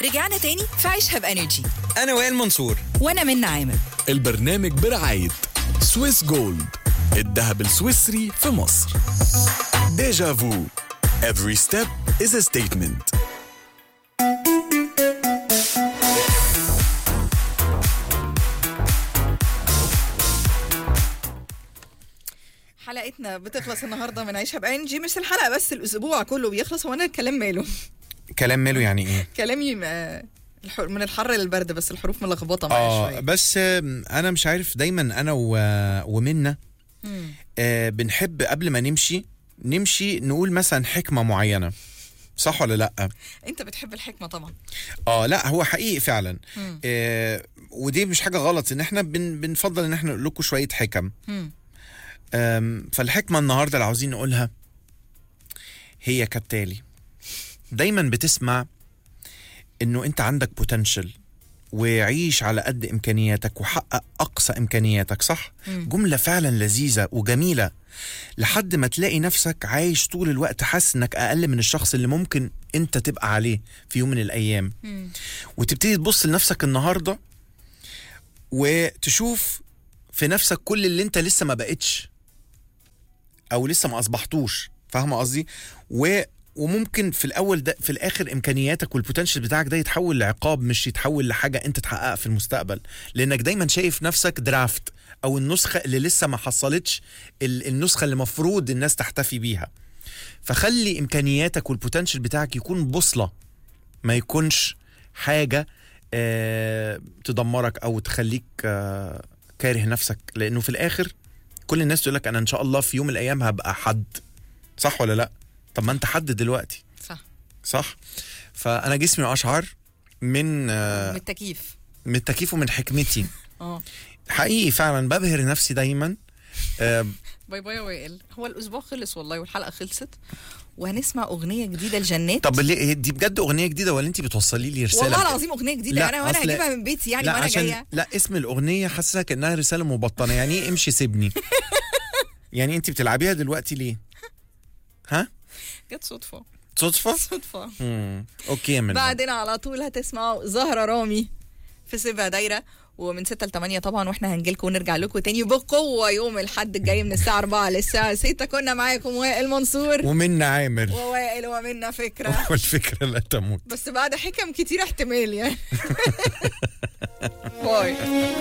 رجعنا تاني في عيشها بانرجي انا وائل منصور وانا من عامر البرنامج برعاية سويس جولد الذهب السويسري في مصر ديجا فو Every step is a statement حلقتنا بتخلص النهارده من عيشها بانرجي مش الحلقه بس الاسبوع كله بيخلص هو انا الكلام ماله كلام ماله يعني ايه كلامي م- الح- من الحر للبرد بس الحروف ملخبطه معايا اه شويه بس آم، انا مش عارف دايما انا و... ومنى مم. آه بنحب قبل ما نمشي نمشي نقول مثلا حكمه معينه صح ولا لا انت بتحب الحكمه طبعا اه لا هو حقيقي فعلا مم. آه ودي مش حاجه غلط ان احنا بن... بنفضل ان احنا نقول لكم شويه حكم مم. آم، فالحكمه النهارده اللي عاوزين نقولها هي كالتالي دايما بتسمع انه انت عندك بوتنشل وعيش على قد امكانياتك وحقق اقصى امكانياتك صح مم. جمله فعلا لذيذه وجميله لحد ما تلاقي نفسك عايش طول الوقت حاسس انك اقل من الشخص اللي ممكن انت تبقى عليه في يوم من الايام مم. وتبتدي تبص لنفسك النهارده وتشوف في نفسك كل اللي انت لسه ما بقتش او لسه ما اصبحتوش فاهمه قصدي و وممكن في الاول ده في الاخر امكانياتك والبوتنشال بتاعك ده يتحول لعقاب مش يتحول لحاجه انت تحققها في المستقبل لانك دايما شايف نفسك درافت او النسخه اللي لسه ما حصلتش ال- النسخه اللي مفروض الناس تحتفي بيها فخلي امكانياتك والبوتنشال بتاعك يكون بوصله ما يكونش حاجه آه تدمرك او تخليك آه كاره نفسك لانه في الاخر كل الناس تقول لك انا ان شاء الله في يوم من الايام هبقى حد صح ولا لا طب ما انت حد دلوقتي صح صح فانا جسمي اشعر من آه من التكييف من التكييف ومن حكمتي اه حقيقي فعلا ببهر نفسي دايما آه باي باي يا وائل هو الاسبوع خلص والله والحلقه خلصت وهنسمع اغنيه جديده لجنات طب ليه دي بجد اغنيه جديده ولا انت بتوصلي لي رساله والله العظيم اغنيه جديده لا، انا وانا أصل- هجيبها من بيتي يعني لا وانا عشان جايه لا اسم الاغنيه حاسسها كانها رساله مبطنه يعني ايه امشي سيبني يعني انت بتلعبيها دلوقتي ليه ها جت صدفه صدفه صدفه مم. اوكي يا منى بعدين على طول هتسمعوا زهرة رامي في سيبها دايرة ومن 6 ل 8 طبعا واحنا هنجيلكم ونرجع لكم تاني بقوة يوم الحد الجاي من الساعة 4 للساعة 6 كنا معاكم وائل منصور ومنا عامر ووائل ومنا فكرة والفكره لا تموت بس بعد حكم كتير احتمال يعني باي